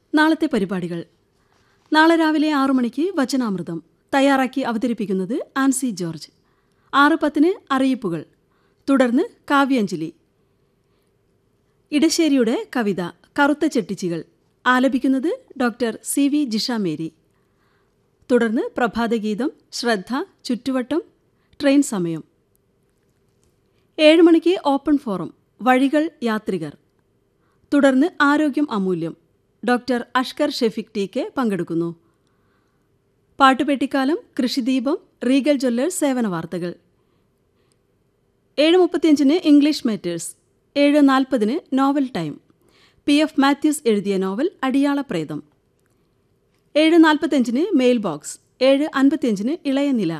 നാളത്തെ പരിപാടികൾ നാളെ രാവിലെ ആറു മണിക്ക് വചനാമൃതം തയ്യാറാക്കി അവതരിപ്പിക്കുന്നത് ആൻസി ജോർജ് ആറ് പത്തിന് അറിയിപ്പുകൾ തുടർന്ന് കാവ്യാഞ്ജലി ഇടശ്ശേരിയുടെ കവിത കറുത്ത ചെട്ടിച്ചികൾ ആലപിക്കുന്നത് ഡോക്ടർ സി വി ജിഷാമേരി തുടർന്ന് പ്രഭാതഗീതം ശ്രദ്ധ ചുറ്റുവട്ടം ട്രെയിൻ സമയം ഏഴ് മണിക്ക് ഓപ്പൺ ഫോറം വഴികൾ യാത്രികർ തുടർന്ന് ആരോഗ്യം അമൂല്യം doctor Ashkar Shafeeq T K പങ്കെടുക്കുന്നു പാട്ടുപെട്ടിക്കാലം കൃഷിദീപം റീഗൽ ജ്വല്ലേഴ്സ് സേവന വാർത്തകൾ ഏഴ് മുപ്പത്തിയഞ്ചിന് ഇംഗ്ലീഷ് മാറ്റേഴ്സ് ഏഴ് നാൽപ്പതിന് novel time P F Mathews എഴുതിയ നോവൽ അടിയാള പ്രേതം ഏഴ് നാൽപ്പത്തിയഞ്ചിന് മെയിൽ ബോക്സ് ഏഴ് അൻപത്തിയഞ്ചിന് ഇളയ നില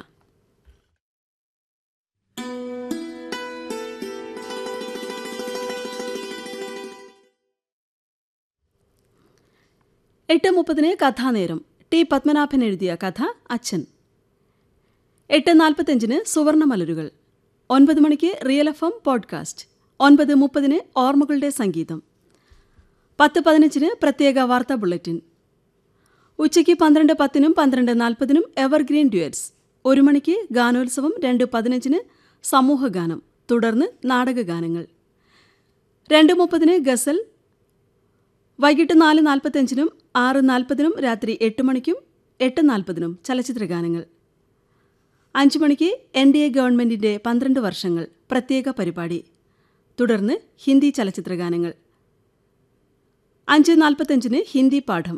എട്ട് മുപ്പതിന് കഥാനേരം ടി പത്മനാഭൻ എഴുതിയ കഥ അച്ഛൻ എട്ട് നാൽപ്പത്തഞ്ചിന് സുവർണമലരുകൾ ഒൻപത് മണിക്ക് റിയൽ എഫ് എം പോഡ്കാസ്റ്റ് ഒൻപത് മുപ്പതിന് ഓർമ്മകളുടെ സംഗീതം പത്ത് പതിനഞ്ചിന് പ്രത്യേക വാർത്താ ബുള്ളറ്റിൻ ഉച്ചയ്ക്ക് പന്ത്രണ്ട് പത്തിനും പന്ത്രണ്ട് നാൽപ്പതിനും എവർഗ്രീൻ ഡ്യുവറ്റ്സ് ഒരു മണിക്ക് ഗാനോത്സവം രണ്ട് പതിനഞ്ചിന് സമൂഹഗാനം തുടർന്ന് നാടകഗാനങ്ങൾ രണ്ട് മുപ്പതിന് ഗസൽ വൈകിട്ട് നാല് നാൽപ്പത്തഞ്ചിനും ആറ് നാൽപ്പതിനും രാത്രി എട്ട് മണിക്കും എട്ട് നാൽപ്പതിനും ചലച്ചിത്രഗാനങ്ങൾ അഞ്ചു മണിക്ക് എൻ ഡി എ ഗവൺമെന്റിന്റെ പന്ത്രണ്ട് വർഷങ്ങൾ പ്രത്യേക പരിപാടി തുടർന്ന് ഹിന്ദി ചലച്ചിത്രഗാനങ്ങൾ അഞ്ച് നാൽപ്പത്തഞ്ചിന് ഹിന്ദി പാഠം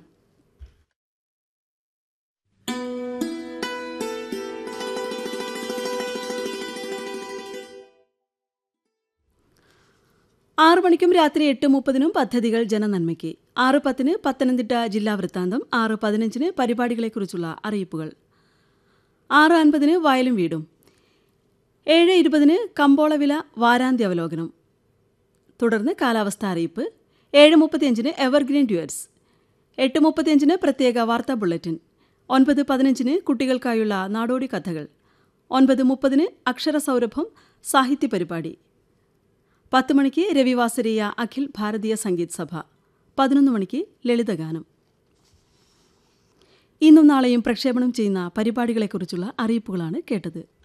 ആറു മണിക്കും രാത്രി എട്ട് മുപ്പതിനും പദ്ധതികൾ ജനനന്മയ്ക്ക് ആറ് പത്തിന് പത്തനംതിട്ട ജില്ലാ വൃത്താന്തം ആറ് പതിനഞ്ചിന് പരിപാടികളെക്കുറിച്ചുള്ള അറിയിപ്പുകൾ ആറ് അൻപതിന് വയലും വീടും ഏഴ് ഇരുപതിന് കമ്പോളവില വാരാന്ത്യാവലോകനം തുടർന്ന് കാലാവസ്ഥ അറിയിപ്പ് ഏഴ് മുപ്പത്തിയഞ്ചിന് എവർഗ്രീൻ ഡ്യുവറ്റ്സ് എട്ട് മുപ്പത്തിയഞ്ചിന് പ്രത്യേക വാർത്താ ബുള്ളറ്റിൻ ഒൻപത് പതിനഞ്ചിന് കുട്ടികൾക്കായുള്ള നാടോടി കഥകൾ ഒൻപത് മുപ്പതിന് അക്ഷരസൗരഭം സാഹിത്യ പരിപാടി പത്ത് മണിക്ക് രവിവാസരീയ അഖിൽ ഭാരതീയ സംഗീത് സഭ പതിനൊന്ന് മണിക്ക് ലളിതഗാനം ഇന്നും നാളെയും പ്രക്ഷേപണം ചെയ്യുന്ന പരിപാടികളെക്കുറിച്ചുള്ള അറിയിപ്പുകളാണ് കേട്ടത്